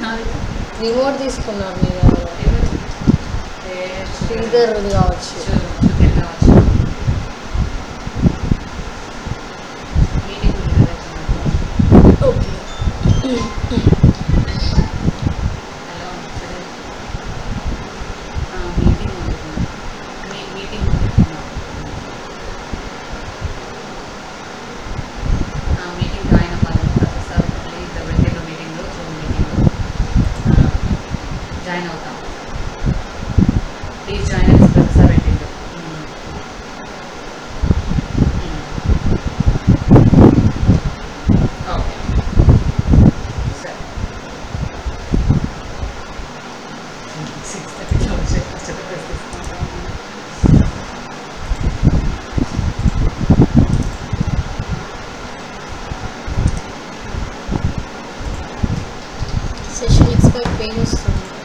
remote తీసుకున్నారు మీరు శ్రీధర్ కావచ్చు ఓకే మీటింగ్ జాయిన్ అవ్వాలి ప్రతిసారి ప్లీజ్ వెంటనే మీటింగ్లో జూమ్ మీటింగ్లో జాయిన్ అవుతాం ప్లీజ్ జాయిన్ అయ్యి ప్రతిసారి మీటింగ్లో ఓకే సరే సిక్స్ థర్టీలో వచ్చే చెప్పేసి తీసుకుంటాం సెషన్ ఎక్స్పైర్ పెయిన్ వస్తుంది